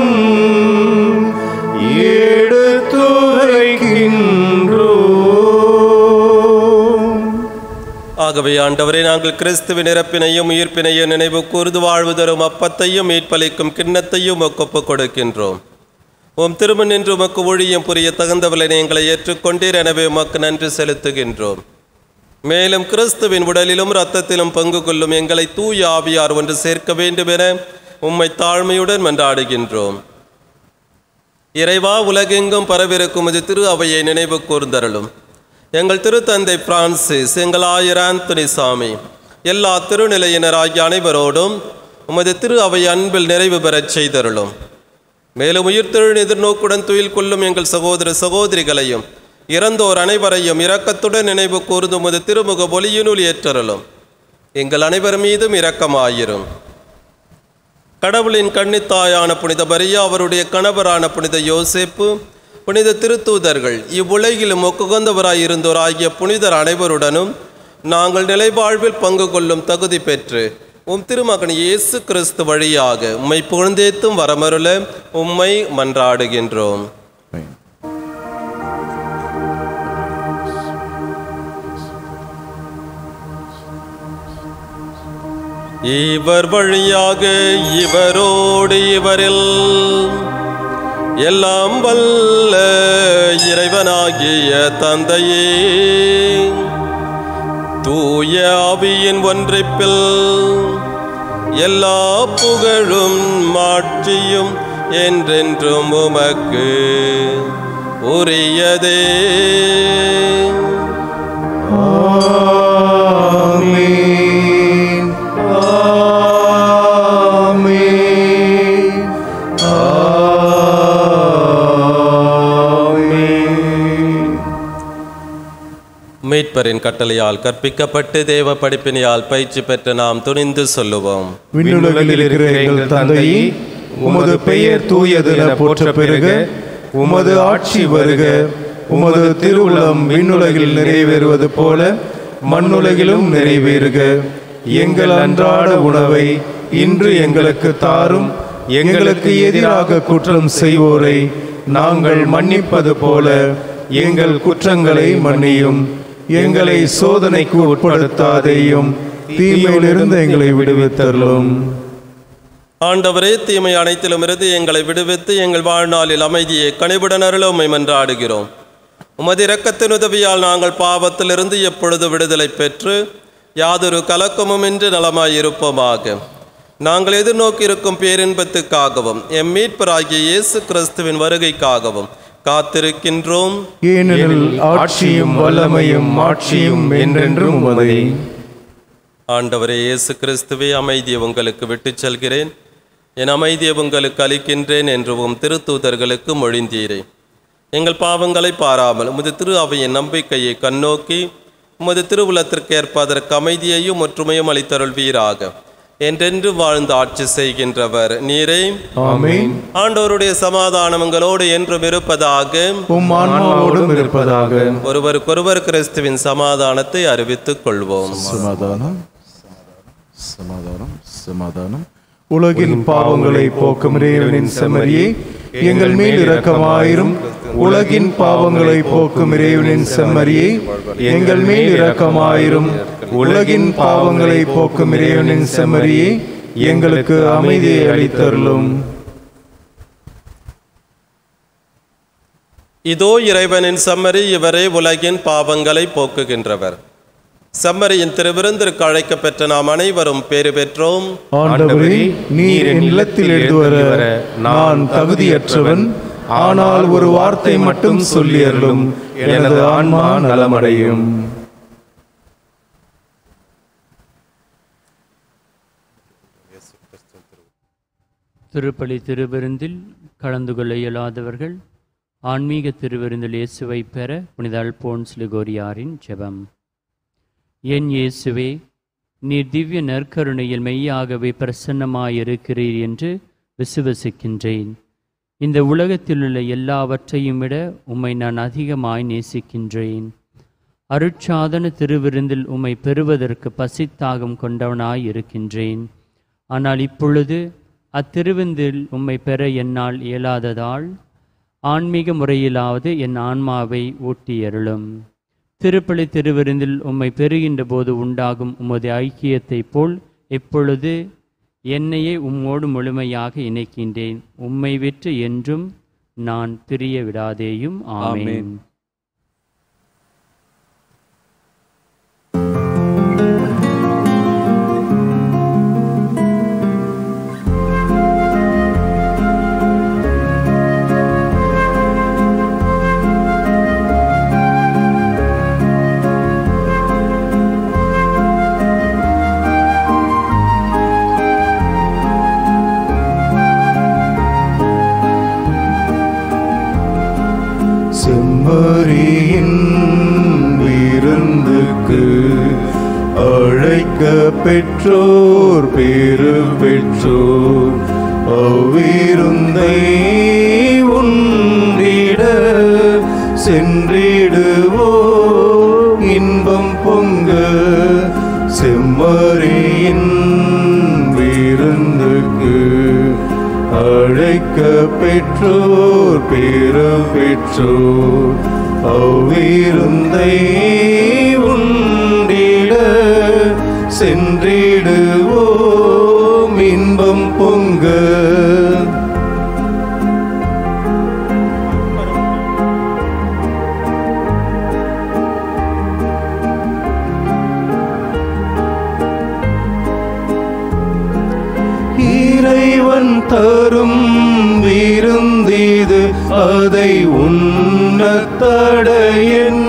எடுத்துரைக்கின்றோ ஆகவே ஆண்டவரே நாங்கள் கிறிஸ்துவின் இறப்பினையும் உயிர்ப்பினையும் நினைவு கூர்ந்து வாழ்வு தரும் அப்பத்தையும் மீட்பளிக்கும் கிண்ணத்தையும் ஒக்கொப்புக் கொடுக்கின்றோம் உம் திரும்ப நின்று உமக்கு ஒழியும் புரிய தகுந்தவளை எங்களை ஏற்றுக்கொண்டீர் எனவே உமக்கு நன்றி செலுத்துகின்றோம் மேலும் கிறிஸ்துவின் உடலிலும் இரத்தத்திலும் பங்கு கொள்ளும் எங்களை தூய ஆவியார் ஒன்று சேர்க்க வேண்டும் என உம்மை தாழ்மையுடன் மன்றாடுகின்றோம் இறைவா உலகெங்கும் பரவிருக்கும் இது திரு அவையை நினைவு கூர்ந்தருளும் எங்கள் திருத்தந்தை பிரான்சிஸ் எங்கள் ஆயர் ஆந்தனி சாமி எல்லா திருநிலையினராகிய அனைவரோடும் உமது திரு அவை அன்பில் நிறைவு பெறச் செய்தருளும் மேலும் உயிர்த்தெழு எதிர்நோக்குடன் துயில் கொள்ளும் எங்கள் சகோதர சகோதரிகளையும் இறந்தோர் அனைவரையும் இரக்கத்துடன் நினைவு கூர்ந்து உமது திருமுக ஒளியினுள் ஏற்றருளும் எங்கள் அனைவர் மீதும் இரக்கமாயிரும் கடவுளின் கன்னித்தாயான புனித மரியா அவருடைய கணவரான புனித யோசேப்பு புனித திருத்தூதர்கள் இவ்வுலகிலும் ஒக்குகந்தவராய் இருந்தோராகிய புனிதர் அனைவருடனும் நாங்கள் நிலைவாழ்வில் பங்கு கொள்ளும் தகுதி பெற்று உம் திருமகன் இயேசு கிறிஸ்து வழியாக உம்மை புகழ்ந்தேத்தும் வரமருள உம்மை மன்றாடுகின்றோம் இவர் வழியாக இவரோடு இவரில் எல்லாம் வல்ல இறைவனாகிய தந்தையே தூய ஆவியின் ஒன்றிப்பில் எல்லா புகழும் மாட்சியும் என்றென்றும் உமக்கு உரியதே ஆமென். ஆமென். ஆமென். மீட்பரின் கட்டளையால் கற்பிக்கப்பட்டு தேவ படிப்பினையால் பயிற்சி பெற்று நாம் துணிந்து சொல்லுவோம் விண்ணுலகில் இருக்கிற எங்கள் தந்தையே உமது பெயர் தூயது என போற்ற பெருக உமது ஆட்சி வருக உமது திருவுளம் விண்ணுலகில் நிறைவேறுவது போல மண்ணுலகிலும் நிறைவேறுக எங்கள் அன்றாட உணவை இன்று எங்களுக்கு தாரும் எங்களுக்கு எதிராக குற்றம் செய்வோரை நாங்கள் மன்னிப்பது போல எங்கள் குற்றங்களை மன்னியும் எங்களை சோதனைக்கு உட்படுத்தாதேயும் தீமையிலிருந்து எங்களை விடுவித்தருளும் ஆண்டவரே தீமை அனைத்திலும் இருந்து எங்களை விடுவித்து எங்கள் வாழ்நாளில் அமைதியை கனிவுடன் அருள உம்மை மன்றாடுகிறோம் உமது இரக்கத்தின் உதவியால் நாங்கள் பாவத்திலிருந்து எப்பொழுது விடுதலை பெற்று யாதொரு கலக்கமும் இன்றி நலமாயிருப்போமாக நாங்கள் எதிர்நோக்கி இருக்கும் பேரின்பத்துக்காகவும் எம் மீட்பராகிய இயேசு கிறிஸ்துவின் வருகைக்காகவும் காத்திருக்கின்றோம் ஏனெனில் ஆட்சியும் வல்லமையும் மாட்சியும் என்றென்றும் உமதே ஆண்டவரே இயேசு கிறிஸ்துவே அமைதியை உங்களுக்கு விட்டுச் செல்கிறேன் என் அமைதியை உங்களுக்கு அளிக்கின்றேன் என்று உம் திருத்தூதர்களுக்கு மொழிந்தீரே எங்கள் பாவங்களை பாராமல் உமது திரு அவையின் நம்பிக்கையை கண்ணோக்கி உமது திருவுலத்திற்கேற்ப அதற்கு அமைதியையும் ஒற்றுமையும் அளித்தருள்வீராக என்றென்று வாழ்ந்து ஆட்சி செய்கின்றவர் நீரே ஆமென் ஆண்டவருடைய சமாதானம் உங்களோடு என்றும் இருப்பதாக உம் ஆன்மாவோடும் இருப்பதாக ஒருவருக்கொருவர் கிறிஸ்துவின் சமாதானத்தை அறிவித்துக் கொள்வோம் சமாதானம் சமாதானம் சமாதானம் உலகின் பாவங்களை போக்கும் இறைவனின் செம்மறியே எங்கள் மேல் இரக்கமாயிரும் உலகின் பாவங்களை போக்கும் இறைவனின் செம்மறியே எங்கள் மேல் இரக்கமாயிரும் உலகின் பாவங்களை போக்கும் இறைவனின் செம்மறியே எங்களுக்கு அமைதியை அளித்தருளும் இதோ இறைவனின் செம்மறி இவரே உலகின் பாவங்களை போக்குகின்றவர் செம்மறியின் திருவிருந்திற்கு அழைக்கப் பெற்ற நாம் அனைவரும் பேறு பெற்றோம் ஆண்டவரே நீர் என் இல்லத்தில் எழுந்து வர நான் தகுதியற்றவன் ஆனால் ஒரு வார்த்தை மட்டும் சொல்லி அருளும் எனது ஆன்மா நலமடையும் திருப்பலி திருவிருந்தில் கலந்து கொள்ள இயலாதவர்கள் ஆன்மீக திருவிருந்தில் இயேசுவை பெற புனித அல்போன்ஸ் லிகோரியாரின் ஜெபம் என் இயேசுவே நீர் திவ்ய நற்கருணையில் மெய்யாகவே பிரசன்னமாயிருக்கிறீர் என்று விசுவசிக்கின்றேன் இந்த உலகத்திலுள்ள எல்லாவற்றையும் விட உம்மை நான் அதிகமாய் நேசிக்கின்றேன் அருட்சாதன திருவிருந்தில் உம்மை பெறுவதற்கு பசித்தாகம் கொண்டவனாய் இருக்கின்றேன் ஆனால் இப்பொழுது அத்திருவிருந்தில் உம்மை பெற என்னால் இயலாததால் ஆன்மீக முறையிலாவது என் ஆன்மாவை ஊட்டியருளும் திருப்பலி திருவிருந்தில் உம்மை பெறுகின்ற போது உண்டாகும் உமது ஐக்கியத்தைப் போல் எப்பொழுது என்னையே உம்மோடு முழுமையாக இணைக்கின்றேன் உம்மை விற்று என்றும் நான் பிரிய விடாதேயும் ஆமென் செம்மறியே பெற்றோர் பேரு பெற்றோர் அவ்விருந்தை உண்டிட சென்றிடுவோ இன்பம் பொங்க செம்மறியின் விருந்துக்கு அழைக்க பெற்றோர் பேரு பெற்றோர் அவ்விருந்தை உண்டிட சென்றிடுவோம் இன்பம் பொங்க இறைவன் தரும் விருந்திது அதை உண்ணத்தட என்ன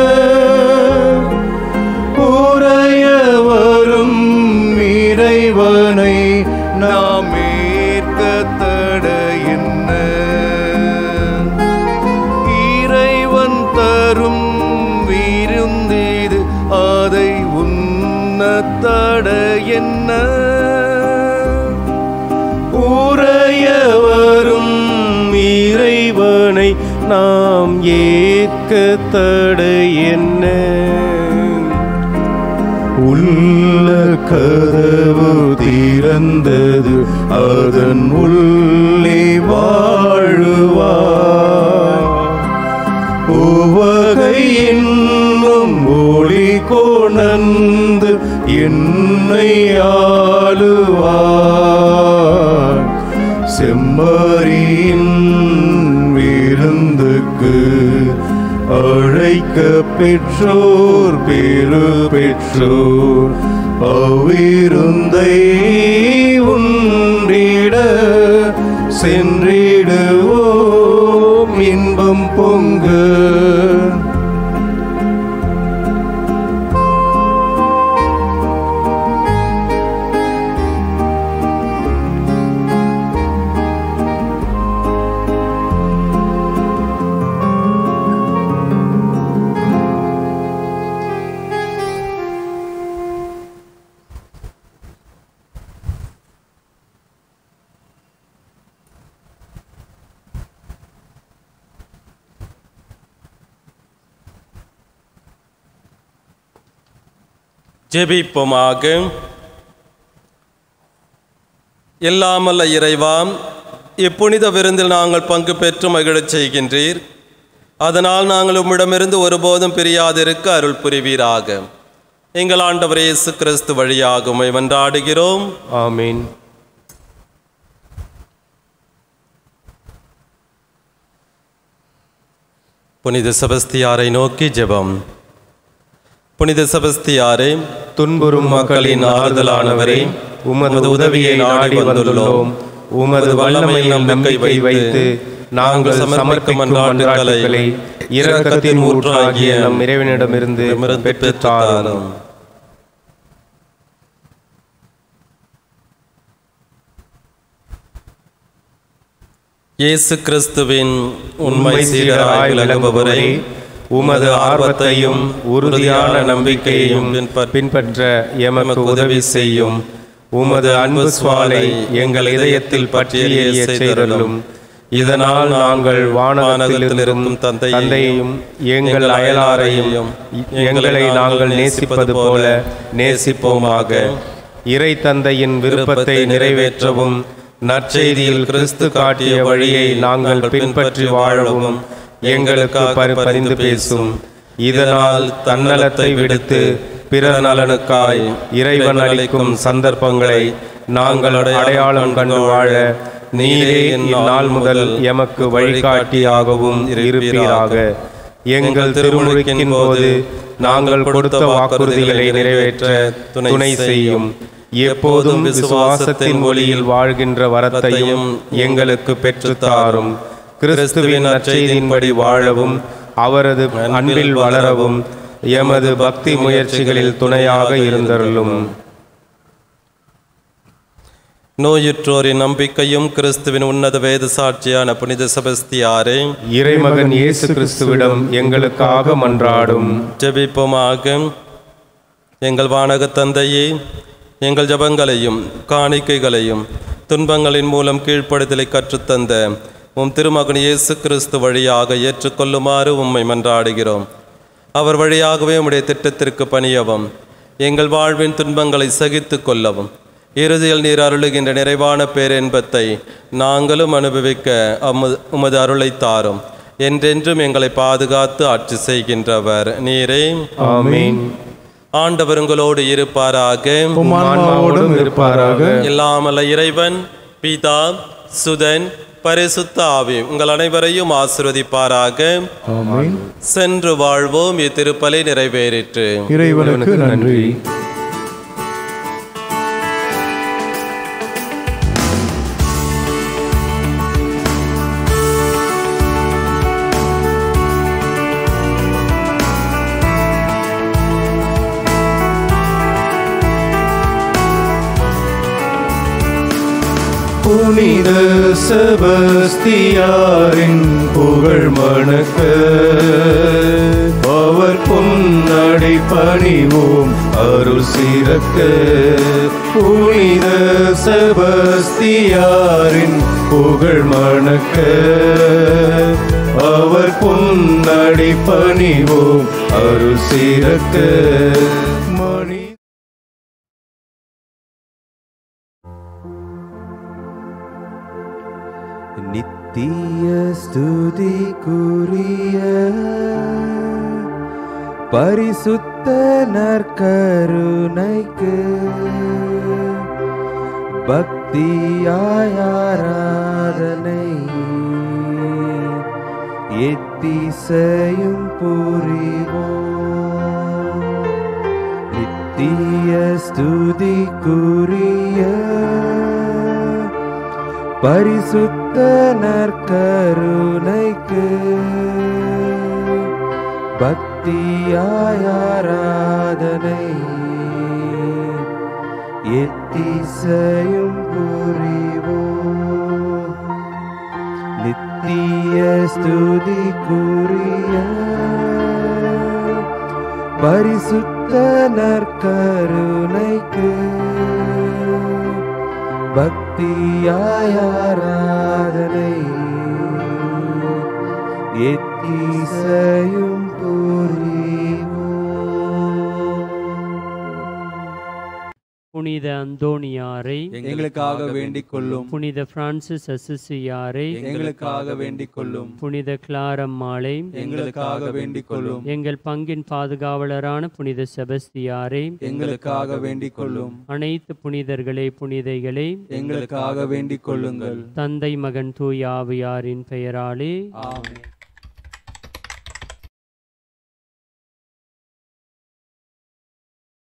உறைய வரும் இறைவனை நாம் ஏற்கத்தட என்ன இறைவன் தரும் விருந்திது அதை உண்ணத்தட என்ன உறைய வரும் இறைவனை நாம் ஏற்க தடை என்ன உள்ள கதவு திறந்தது அதன் உள்ளே வாழுவார் உவகை என்னும் ஒளி கொணர்ந்து என்னை ஆளுவார் செம்மறியின் விருந்துக்கு அழைக்க பெற்றோர் பேரு பெற்றோர் அவ்விருந்தை உண்டிட சென்றிடுவோம் இன்பம் பொங்க ஜெபிப்போமாக எல்லாமல்ல இறைவா இப்புனித விருந்தில் நாங்கள் பங்கு பெற்று மகிழச் செய்கின்றீர் அதனால் நாங்கள் உம்மிடமிருந்து ஒருபோதும் பிரியாதிருக்க அருள் புரிவீராக எங்கள் ஆண்டவர் இயேசு கிறிஸ்து வழியாக உம்மை மன்றாடுகிறோம் ஆமீன் புனித செபஸ்தியாரை நோக்கி ஜெபம் புனித செபஸ்தியாரே துன்புறும் மக்களின் ஆறுதலானவரே உமது உதவியை நாடி வந்துள்ளோம் உமது வல்லமையில் நம்பிக்கை வைத்து நாங்கள் சமர்ப்பிக்கும் மன்றாட்டுகளை இரக்கத்தின் ஊற்றாகிய நம் இறைவனிடமிருந்து பெற்றுத் தாரும் இயேசு கிறிஸ்துவின் உண்மை சீடராய் விளங்குபவரை உமது ஆர்வத்தையும் உறுதியான நம்பிக்கையையும் பின்பற்ற எமக்கு உதவி செய்யும் உமது அன்பு சுவாலை எங்கள் இதயத்தில் பற்றிய செய்தலும் இதனால் நாங்கள் வானகத்தில் இருக்கும் தந்தையையும், தந்தையையும் எங்கள் அயலாரையும் எங்களை நாங்கள் நேசிப்பது போல நேசிப்போமாக இறை தந்தையின் விருப்பத்தை நிறைவேற்றவும் நற்செய்தியில் கிறிஸ்து காட்டிய வழியை நாங்கள் பின்பற்றி வாழவும் எங்களுக்கு பரி- பரிந்து பேசும் இதனால் தன்னலத்தை விடுத்து பிறர் நலனுக்காய் இறைவன் அளிக்கும் சந்தர்ப்பங்களை நாங்கள் அடையாளம் கண்டு வாழ நீரே இந்நாள் முதல் எமக்கு வழிகாட்டியாகவும் இருப்பீராக எங்கள் திருமுழுக்கின் போது நாங்கள் கொடுத்த வாக்குறுதிகளை நிறைவேற்ற துணை செய்யும் எப்போதும் விசுவாசத்தின் ஒளியில் வாழ்கின்ற வரத்தையும் எங்களுக்கு பெற்றுத் தாரும் கிறிஸ்துவின் நற்செய்தியின்படி வாழவும் அவரது அன்பில் வளரவும் எமது பக்தி முயற்சிகளில் துணையாக இருந்தருளும் நோயுற்றோரின் நம்பிக்கையும் கிறிஸ்துவின் உன்னத வேத சாட்சியான புனித செபஸ்தியாரே இறைமகன் இயேசு கிறிஸ்துவிடம் எங்களுக்காக மன்றாடும் ஜெபிப்போமாக எங்கள் வானக தந்தையே எங்கள் ஜபங்களையும் காணிக்கைகளையும் துன்பங்களின் மூலம் கீழ்ப்படுதலை கற்றுத்தந்த உம் திருமகன் இயேசு கிறிஸ்து வழியாக ஏற்றுக்கொள்ளுமாறு உம்மை மன்றாடுகிறோம் அவர் வழியாகவே உம்முடைய திட்டத்திற்கு பணியவும் எங்கள் வாழ்வின் துன்பங்களை சகித்து கொள்ளவும் இறுதியில் நீர் அருளுகின்ற நிறைவான பேரின்பத்தை நாங்களும் அனுபவிக்க அம்மு உமது அருளை தாரும் என்றென்றும் எங்களை பாதுகாத்து ஆட்சி செய்கின்றவர் நீரே ஆமென் ஆண்டவர் உங்களோடு இருப்பாராக உம் ஆன்மாவோடும் இருப்பாராக எல்லாமல்ல இறைவன் பிதா சுதன் பரிசுத்த ஆவி உங்கள் அனைவரையும் ஆசிர்வதிப்பாராக ஆமென் சென்று வாழ்வோம் இத்திருப்பலை நிறைவேறிற்று இறைவனுக்கு நன்றி புனித செபஸ்தியாரின் புகழ் மணக்க அவர் பொன்னடை பணிவோம் அருள் சிறக்க புனித செபஸ்தியாரின் புகழ் மணக்க அவர் பொன்னடை பணிவோம் அருள் சிறக்க மணி நித்திய ஸ்துதிக்குரிய பரிசுத்த நற்கருணைக்கு பக்தியாய் ஆராதனை எத்திசையும் புரிவோம் நித்திய ஸ்துதிக்குரிய பரிசுத்த நற்கருணைக்கு பக்தியாய் ஆராதனை எத்திசையும் புரிவோம் நித்திய ஸ்துதிக்குரிய பரிசுத்த நற்கருணைக்கு பக்தியாய் ஆராதனை எத்திசையும் புரிவோம் புனித அந்தோணியாரை எங்களுக்காக வேண்டிக் கொள்ளும் புனித பிரான்சிஸ் அசிசியாரை எங்களுக்காக வேண்டிக் கொள்ளும் புனித கிளாரம்மாளை எங்களுக்காக வேண்டிக் கொள்ளும் எங்கள் பங்கின் பாதுகாவலரான புனித செபஸ்தியாரை எங்களுக்காக வேண்டிக் கொள்ளும் அனைத்து புனிதர்களே புனிதைகளே எங்களுக்காக வேண்டிக் கொள்ளுங்கள் தந்தை மகன் தூய் ஆவியாரின் பெயராலே ஆமென்